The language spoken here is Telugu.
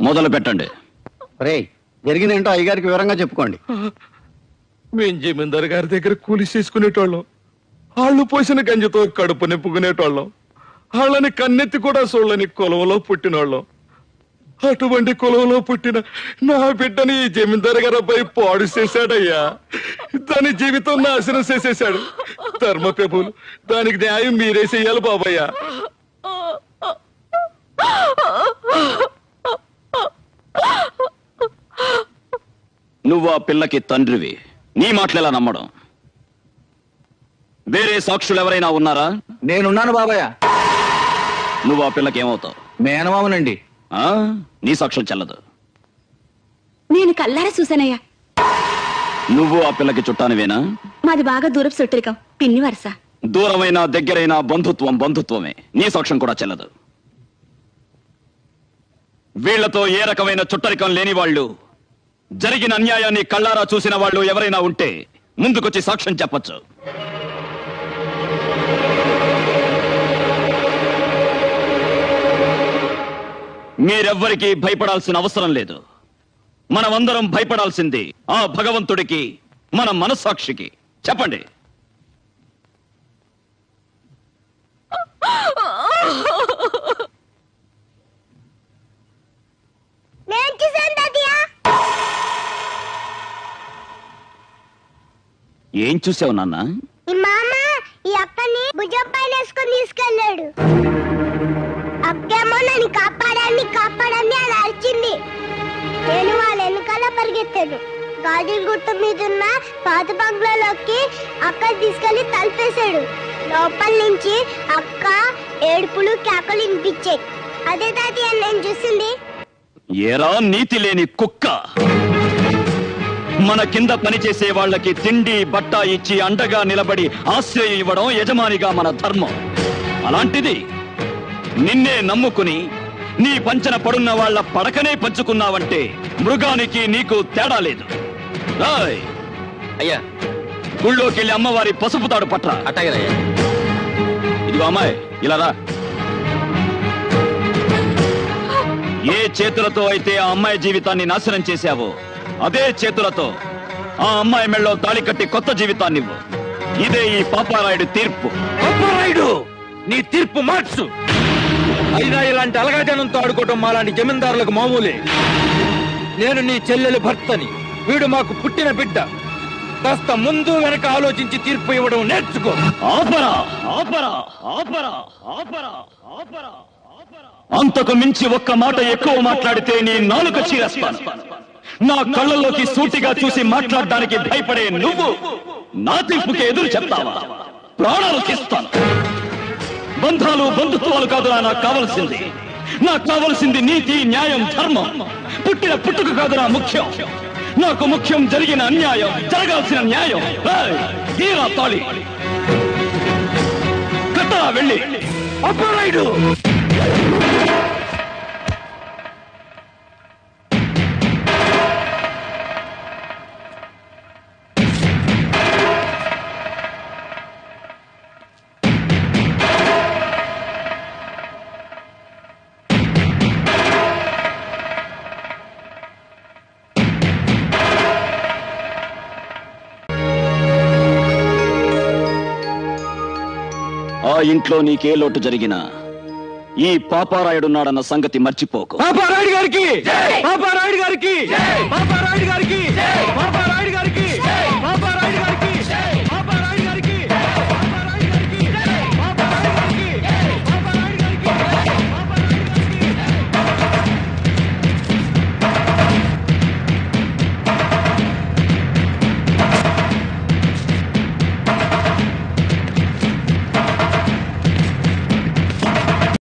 మొదలు పెట్టండి రే జరిగిందేంటో అయ్యగారికి వివరంగా చెప్పుకోండి మేం జమీందారు గారి దగ్గర కూలి చేసుకునేటోళ్ళం వాళ్ళు పోసిన గంజితో కడుపు నింపుకునేటోళ్ళం వాళ్ళని కన్నెత్తి కూడా చూడని కులంలో పుట్టినోళ్ళం అటువంటి కులంలో పుట్టిన నా బిడ్డని ఈ జమీందారు గారు అబ్బాయి పాడు చేశాడయ్యా దాని జీవితం నాశనం చేసేశాడు ధర్మ ప్రభులు దానికి న్యాయం మీరే చెయ్యాలి బాబయ్యా నువ్వు ఆ పిల్లకి తండ్రివి నీ మాటలేలా నమ్మడం వేరే సాక్షులు ఎవరైనా ఉన్నారా నేనున్నాను బాబాయ్ నువ్వు ఆ పిల్లకి ఏమవుతావు మేనమామనండి ఆ? నీ సాక్ష్యం చెల్లదు నేను కల్లారా చూసానయ్యా నువ్వు ఆ పిల్లకి చుట్టానివేనా మాది బాగా దూరపు చుట్టరికం పిన్ని వరుస దూరమైన దగ్గరైన బంధుత్వం బంధుత్వమే నీ సాక్ష్యం కూడా చెల్లదు వీళ్లతో ఏ రకమైన చుట్టరికం లేని వాళ్ళు జరిగిన అన్యాయాన్ని కళ్ళారా చూసిన వాళ్ళు ఎవరైనా ఉంటే ముందుకొచ్చి సాక్ష్యం చెప్పొచ్చు మీరెవ్వరికీ భయపడాల్సిన అవసరం లేదు మనమందరం భయపడాల్సింది ఆ భగవంతుడికి మన మనస్సాక్షికి చెప్పండి నేను చూసాను తాతయ్య ఏం చూసావు నాన్న ఈ మామ ఈ అక్కని భుజం పైన వేసుకొని తీసుకెళ్ళాడు అక్కేమో నన్ను కాపాడాన్ని కాపాడాన్ని అని అరిచింది నేను వాళ్ళ వెనకాల పరిగెత్తాను గాజుల గుర్తు మీద ఉన్న పాత బంగ్లాలోకి అక్క తీసుకెళ్లి తలిపేశాడు లోపల నుంచి అక్క ఏడుపులు కేకలు వినిపించాయి అదే తాతయ్య నేను చూసింది ఏరా నీతి లేని కుక్క మన కింద పనిచేసే వాళ్ళకి తిండి బట్ట ఇచ్చి అండగా నిలబడి ఆశ్రయం ఇవ్వడం యజమానిగా మన ధర్మం అలాంటిది నిన్నే నమ్ముకుని నీ పంచన పడున్న వాళ్ళ పడకనే పంచుకున్నావంటే మృగానికి నీకు తేడా లేదు రాయ్ అయ్యా గుళ్ళోకి వెళ్ళి అమ్మవారి పసుపు తాడు పట్ల అట్టగదయ్యా ఇదిగో అమ్మాయి ఇలా రా ఏ చేతులతో అయితే ఆ అమ్మాయి జీవితాన్ని నాశనం చేశావో అదే చేతులతో ఆ అమ్మాయి మెళ్ళో తాళి కట్టి కొత్త జీవితాన్ని ఇవ్వు ఇదే ఈ పాపారాయుడు తీర్పు అప్పరాయుడు నీ తీర్పు మార్చు అయినా ఇలాంటి అలగాజనంతో ఆడుకోవటం మాలాంటి జమీందారులకు మామూలే నేను నీ చెల్లెలి భర్తని వీడు మాకు పుట్టిన బిడ్డ కాస్త ముందు వెనక ఆలోచించి తీర్పు ఇవ్వడం నేర్చుకో ఆపరా ఆపరా ఆపరా ఆపరా ఆపరా ఆపరా. అంతకు మించి ఒక్క మాట ఎక్కువ మాట్లాడితే నీ నాలుక చీరేస్తాను నా కళ్ళల్లోకి సూటిగా చూసి మాట్లాడడానికి భయపడే నువ్వు నా తీర్పుకి ఎదురు చెప్తావా ప్రాణాలు తీస్తాను బంధాలు బంధుత్వాలు కాదురా నాకు కావలసింది నాకు కావలసింది నీతి న్యాయం ధర్మం పుట్టిన పుట్టుక కాదురా ముఖ్యం నాకు ముఖ్యం జరిగిన అన్యాయం జరగాల్సిన న్యాయం ఏయ్, తీరా తాళి కట్టరా వెళ్ళి అప్పరాయుడు ఆ ఇంట్లో నీకే లోటు జరిగినా ఈ పాపారాయుడున్నాడన్న సంగతి మర్చిపోకు పాపారాయుడు గారికి పాపారాయుడు గారికి పాపారాయుడు గారికి పాపా